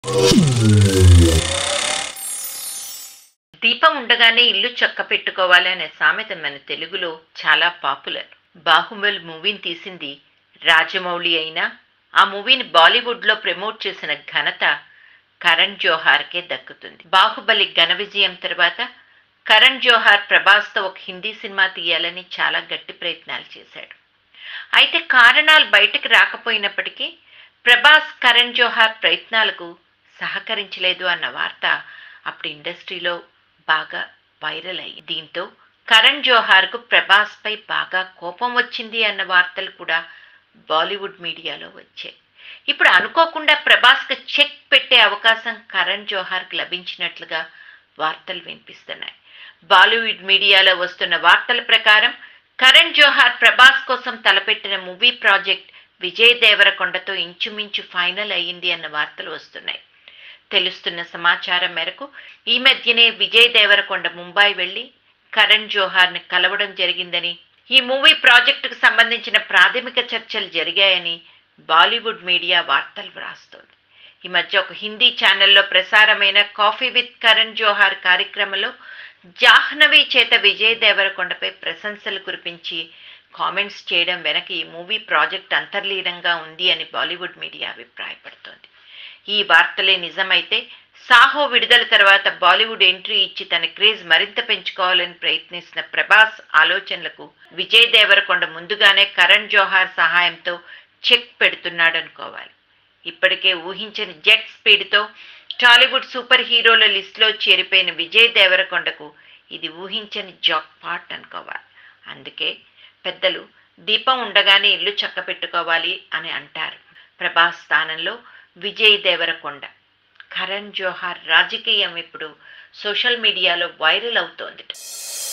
దీపం ఉండగానే ఇల్లు చక్క పెట్టుకోవాలి అనే సామెత మన తెలుగులో చాలా పాపులర్ బాహుబలి మూవీని తీసింది రాజమౌళి అయినా ఆ మూవీని బాలీవుడ్లో ప్రమోట్ చేసిన ఘనత కరణ్ జోహార్కే దక్కుతుంది బాహుబలి ఘన విజయం తర్వాత కరణ్ జోహార్ ప్రభాస్తో ఒక హిందీ సినిమా తీయాలని చాలా గట్టి ప్రయత్నాలు చేశాడు అయితే కారణాలు బయటకు రాకపోయినప్పటికీ ప్రభాస్ కరణ్ జోహార్ ప్రయత్నాలకు సహకరించలేదు అన్న వార్త అప్పుడు ఇండస్ట్రీలో బాగా వైరల్ అయ్యి దీంతో కరణ్ జోహార్కు ప్రభాస్పై బాగా కోపం వచ్చింది అన్న వార్తలు కూడా బాలీవుడ్ మీడియాలో వచ్చాయి ఇప్పుడు అనుకోకుండా ప్రభాస్కు చెక్ పెట్టే అవకాశం కరణ్ జోహార్కి లభించినట్లుగా వార్తలు వినిపిస్తున్నాయి బాలీవుడ్ మీడియాలో వస్తున్న వార్తల ప్రకారం కరణ్ జోహార్ ప్రభాస్ కోసం తలపెట్టిన మూవీ ప్రాజెక్ట్ విజయ్ దేవరకొండతో ఇంచుమించు ఫైనల్ అయ్యింది అన్న వార్తలు వస్తున్నాయి తెలుస్తున్న సమాచారం మేరకు ఈ మధ్యనే విజయ్ దేవరకొండ ముంబై వెళ్లి కరణ్ జోహార్ని కలవడం జరిగిందని ఈ మూవీ ప్రాజెక్టుకు సంబంధించిన ప్రాథమిక చర్చలు జరిగాయని బాలీవుడ్ మీడియా వార్తలు వ్రాస్తోంది ఈ మధ్య ఒక హిందీ ఛానల్లో ప్రసారమైన కాఫీ విత్ కరణ్ జోహార్ కార్యక్రమంలో జాహ్నవి చేత విజయ్ దేవరకొండపై ప్రశంసలు కురిపించి కామెంట్స్ చేయడం వెనక ఈ మూవీ ప్రాజెక్ట్ అంతర్లీనంగా ఉంది అని బాలీవుడ్ మీడియా అభిప్రాయపడుతోంది ఈ వార్తలే నిజమైతే సాహో విడుదల తర్వాత బాలీవుడ్ ఎంట్రీ ఇచ్చి తన క్రేజ్ మరింత పెంచుకోవాలని ప్రయత్నిస్తున్న ప్రభాస్ ఆలోచనలకు విజయ్ దేవరకొండ ముందుగానే కరణ్ జోహార్ సహాయంతో చెక్ పెడుతున్నాడనుకోవాలి ఇప్పటికే ఊహించని జెట్ స్పీడ్తో టాలీవుడ్ సూపర్ హీరోల లిస్టులో చేరిపోయిన విజయ్ దేవరకొండకు ఇది ఊహించని జాక్ పాట్ అనుకోవాలి అందుకే పెద్దలు దీపం ఉండగానే ఇల్లు చక్క పెట్టుకోవాలి అని అంటారు ప్రభాస్ స్థానంలో విజయ్ దేవరకొండ కరణ్ జోహార్ రాజకీయం ఇప్పుడు సోషల్ మీడియాలో వైరల్ అవుతోంది